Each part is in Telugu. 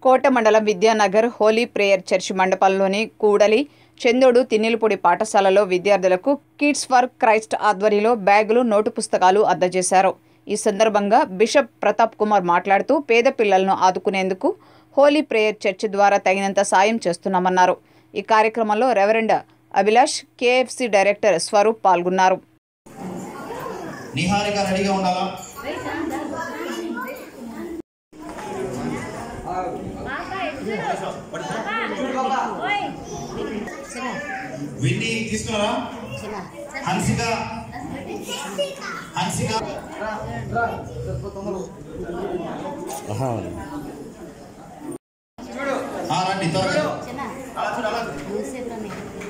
కోట మండలం విద్యానగర్ హోలీ ప్రేయర్ చర్చ్ మండపంలోని కూడలి చందోడు తిన్నిలపూడి పాఠశాలలో విద్యార్థులకు కిడ్స్ ఫర్ క్రైస్ట్ ఆధ్వర్యంలో బ్యాగులు నోటు పుస్తకాలు అందజేశారు ఈ సందర్భంగా బిషప్ ప్రతాప్ కుమార్ మాట్లాడుతూ పేద పిల్లలను ఆదుకునేందుకు హోలీ ప్రేయర్ చర్చ్ ద్వారా తగినంత సాయం చేస్తున్నామన్నారు ఈ కార్యక్రమంలో reverend Abhilash KFC director Swaroop పాల్గొన్నారు నిహారిక రెడీగా ఉండాలా విన్ని తీసుకున్నారా హన్సిక హన్సిక ఆ, రండి త్వరగా అలా చూడు, అలా చూడు.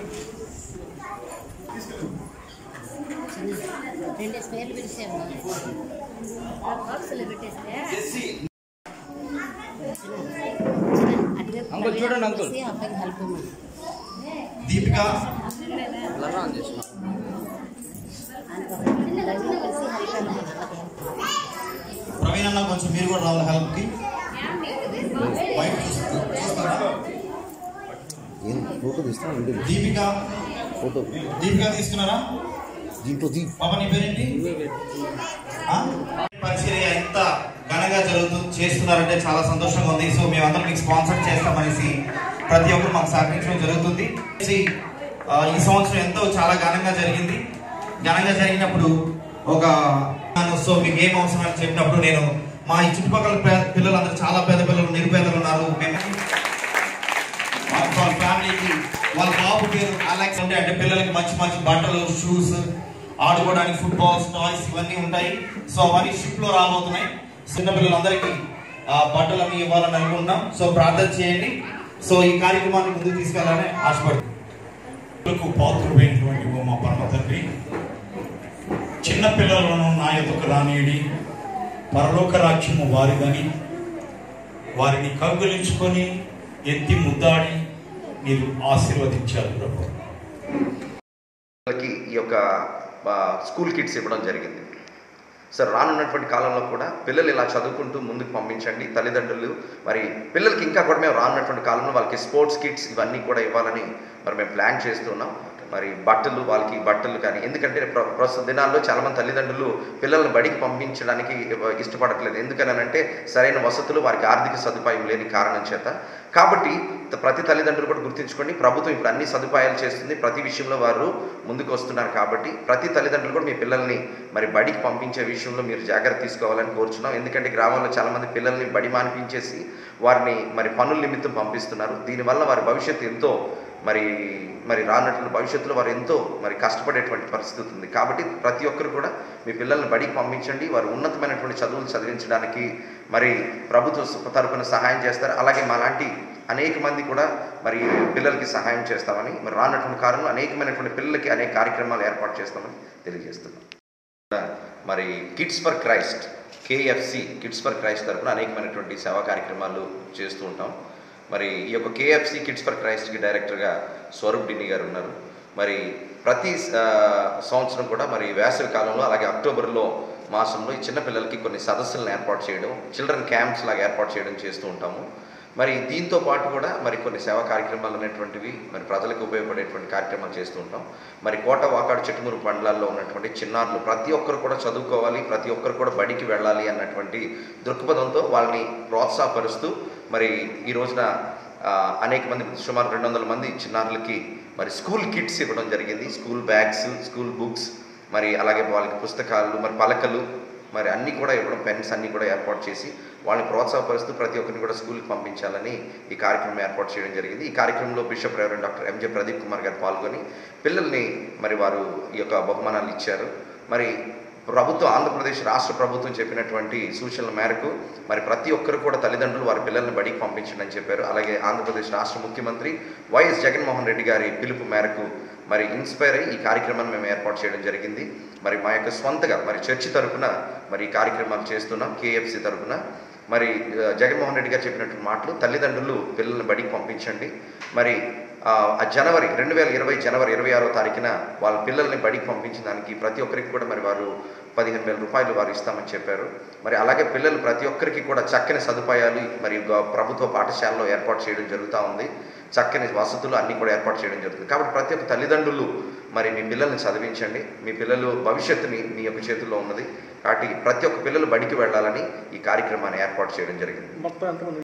రెండు స్పేర్లు పిలిచాము బాక్సులో పెట్టేస్తే జెస్సీ, అంకుల్ చూడండి అంకుల్ అబ్బాయికి హెల్ప్ ఇవ్వమని దీపిక కలిసి హెల్ప్ ఇవ్వమని ప్రవీణ్ అన్న కొంచెం మీరు కూడా రావాలి హెల్ప్ కి వైట్ చూస్తా- చూస్తారా ఏం ఫోటో తీస్తాను వీడియో దీపిక ఫోటో దీపిక తీసుకున్నారా దీంట్లో దీ పాప నీ పేరేంటి ఆ? పరిచర్య ఎంత ఘనంగా జరుగుతుంది చేస్తున్నారంటే చాలా సంతోషంగా ఉంది సో మేమందరం మీకు స్పాన్సర్ చేస్తామనేసి ప్రతి ఒక్కరు మాకు సహకరించడం జరుగుతుంది ఈ- ఆ, ఈ సంవత్సరం ఎంతో చాలా ఘనంగా జరిగింది ఘనంగా జరిగినప్పుడు ఒక సో మీకు ఏం అవసరం అని చెప్పినప్పుడు నేను మా ఈ చుట్టుపక్కల పే- పిల్లలందరూ చాలా పేద పిల్లలు నిరుపేదలు ఉన్నారు మేము వాళ్ళ వాళ్ళ ఫ్యామిలీకి వాళ్ళ బాబు పేరు అలెక్స్ అంటే అంటే పిల్లలకి మంచి మంచి బట్టలు షూస్ ఆడుకోవడానికి ఫుట్బాల్స్ టాయ్స్ ఇవన్నీ ఉంటాయి సో అవన్నీ షిప్ లో రాబోతున్నాయి చిన్న పిల్లలందరికీ ఆ బట్టలు అన్ని ఇవ్వాలని అనుకుంటున్నాం సో ప్రార్థన చేయండి సో ఈ కార్యక్రమాన్ని ముందుకు తీసుకెళ్ళాలని ఆశపడుతున్నాం పాత్రుడైనటువంటి ఓ మా పరమ తండ్రి చిన్న పిల్లలను నా ఎదుకు రానియడి పరలోక రాజ్యము వారిదని వారిని కగ్గులించుకొని ఎత్తి ముద్దాడి మీరు ఆశీర్వదించారు ప్రభు పిల్లలకి ఈ యొక్క ఆ, స్కూల్ కిట్స్ ఇవ్వడం జరిగింది సార్ రానున్నటువంటి కాలంలో కూడా పిల్లలు ఇలా చదువుకుంటూ ముందుకు పంపించండి తల్లిదండ్రులు మరి పిల్లలకి ఇంకా కూడా మేము రానున్నటువంటి కాలంలో వాళ్ళకి స్పోర్ట్స్ కిట్స్ ఇవన్నీ కూడా ఇవ్వాలని మరి మేము ప్లాన్ చేస్తున్నాం మరి బట్టలు వాళ్ళకి బట్టలు కానీ ఎందుకంటే ప్ర- ప్రస్తుత దినాల్లో చాలామంది తల్లిదండ్రులు పిల్లల్ని బడికి పంపించడానికి ఇష్టపడట్లేదు ఎందుకనంటే సరైన వసతులు వారికి ఆర్థిక సదుపాయం లేని కారణం చేత కాబట్టి త- ప్రతి తల్లిదండ్రులు కూడా గుర్తుంచుకోండి ప్రభుత్వం ఇప్పుడు అన్ని సదుపాయాలు చేస్తుంది ప్రతి విషయంలో వారు ముందుకు వస్తున్నారు కాబట్టి ప్రతి తల్లిదండ్రులు కూడా మీ పిల్లల్ని మరి బడికి పంపించే విషయంలో మీరు జాగ్రత్త తీసుకోవాలని కోరుచున్నాం ఎందుకంటే గ్రామంలో చాలామంది పిల్లల్ని బడి మానిపించేసి వారిని మరి పనుల నిమిత్తం పంపిస్తున్నారు దీనివల్ల వారి భవిష్యత్తు ఎంతో మరి మరి రానటువంటి భవిష్యత్తులో వారు ఎంతో మరి కష్టపడేటువంటి పరిస్థితి ఉంది కాబట్టి ప్రతి ఒక్కరు కూడా మీ పిల్లల్ని బడికి పంపించండి వారు ఉన్నతమైనటువంటి చదువులు చదివించడానికి మరి ప్రభుత్వ స- తరపున సహాయం చేస్తారు అలాగే మాలాంటి అనేక మంది కూడా మరి పిల్లలకి సహాయం చేస్తామని మరి రానటువంటి కాలంలో అనేకమైనటువంటి పిల్లలకి అనేక కార్యక్రమాలు ఏర్పాటు చేస్తామని తెలియజేస్తున్నాం మరి kids for Christ KFC kids for Christ తరపున అనేకమైనటువంటి సేవా కార్యక్రమాలు చేస్తూ ఉంటాం మరి ఈ యొక్క కేఎఫ్సి కిడ్స్ ఫర్ క్రైస్ట్కి డైరెక్టర్గా స్వరూప్ డిన్ని గారు ఉన్నారు మరి ప్రతి ఆ, సంవత్సరం కూడా మరి వేసవి కాలంలో అలాగే అక్టోబర్లో మాసంలో ఈ చిన్నపిల్లలకి కొన్ని సదస్సులను ఏర్పాటు చేయడం చిల్డ్రన్ క్యాంప్స్ లాగా ఏర్పాటు చేయడం చేస్తూ ఉంటాము మరి దీంతో పాటు కూడా మరి కొన్ని సేవా కార్యక్రమాలు అనేటువంటివి మరి ప్రజలకు ఉపయోగపడేటువంటి కార్యక్రమాలు చేస్తూ ఉంటాం మరి కోట వాకాడు చిట్టుమూరు మండలాల్లో ఉన్నటువంటి చిన్నారులు ప్రతి ఒక్కరు కూడా చదువుకోవాలి ప్రతి ఒక్కరు కూడా బడికి వెళ్ళాలి అన్నటువంటి దృక్పథంతో వాళ్ళని ప్రోత్సాహపరుస్తూ మరి ఈ రోజున ఆ, అనేక మంది సుమారు రెండు వందల మంది చిన్నారులకి మరి స్కూల్ కిట్స్ ఇవ్వడం జరిగింది స్కూల్ బ్యాగ్స్ స్కూల్ బుక్స్ మరి అలాగే వాళ్ళకి పుస్తకాలు మరి పలకలు మరి అన్నీ కూడా ఇవ్వడం పెన్స్ అన్నీ కూడా ఏర్పాటు చేసి వాళ్ళని ప్రోత్సాహపరుస్తూ ప్రతి ఒక్కరిని కూడా స్కూల్కి పంపించాలని ఈ కార్యక్రమం ఏర్పాటు చేయడం జరిగింది ఈ కార్యక్రమంలో bishop reverend doctor MJ Pradeep Kumar గారు పాల్గొని పిల్లల్ని మరి వారు ఈ యొక్క బహుమానాలు ఇచ్చారు మరి ప్రభుత్వం ఆంధ్రప్రదేశ్ రాష్ట్ర ప్రభుత్వం చెప్పినటువంటి సూచనల మేరకు మరి ప్రతి ఒక్కరు కూడా తల్లిదండ్రులు వారి పిల్లల్ని బడికి పంపించండి అని చెప్పారు అలాగే ఆంధ్రప్రదేశ్ రాష్ట్ర ముఖ్యమంత్రి వైఎస్ జగన్మోహన్ రెడ్డి గారి పిలుపు మేరకు మరి ఇన్స్పైర్ అయ్యి ఈ కార్యక్రమాన్ని మేము ఏర్పాటు చేయడం జరిగింది మరి మా యొక్క స్వంతగా మరి చర్చి తరపున మరి ఈ కార్యక్రమాలు చేస్తున్నాం కేఎఫ్సి తరపున మరి ఆ, జగన్మోహన్ రెడ్డి గారు చెప్పినటువంటి మాటలు తల్లిదండ్రులు పిల్లల్ని బడికి పంపించండి మరి ఆ, ఆ జనవరి రెండు వేల ఇరవై జనవరి ఇరవై ఆరో తారీఖున వాళ్ళ పిల్లల్ని బడికి పంపించడానికి ప్రతి ఒక్కరికి కూడా మరి వారు పదిహేను వేల రూపాయలు వారు ఇస్తామని చెప్పారు మరి అలాగే పిల్లలు ప్రతి ఒక్కరికి కూడా చక్కని సదుపాయాలు మరియు గ- ప్రభుత్వ పాఠశాలలో ఏర్పాటు చేయడం జరుగుతూ ఉంది చక్కని వసతులు అన్నీ కూడా ఏర్పాటు చేయడం జరుగుతుంది కాబట్టి ప్రతి ఒక్క తల్లిదండ్రులు మరి మీ పిల్లల్ని చదివించండి మీ పిల్లలు భవిష్యత్తు మీ మీ యొక్క చేతుల్లో ఉన్నది కాబట్టి ప్రతి ఒక్క పిల్లలు బడికి వెళ్ళాలని ఈ కార్యక్రమాన్ని ఏర్పాటు చేయడం జరిగింది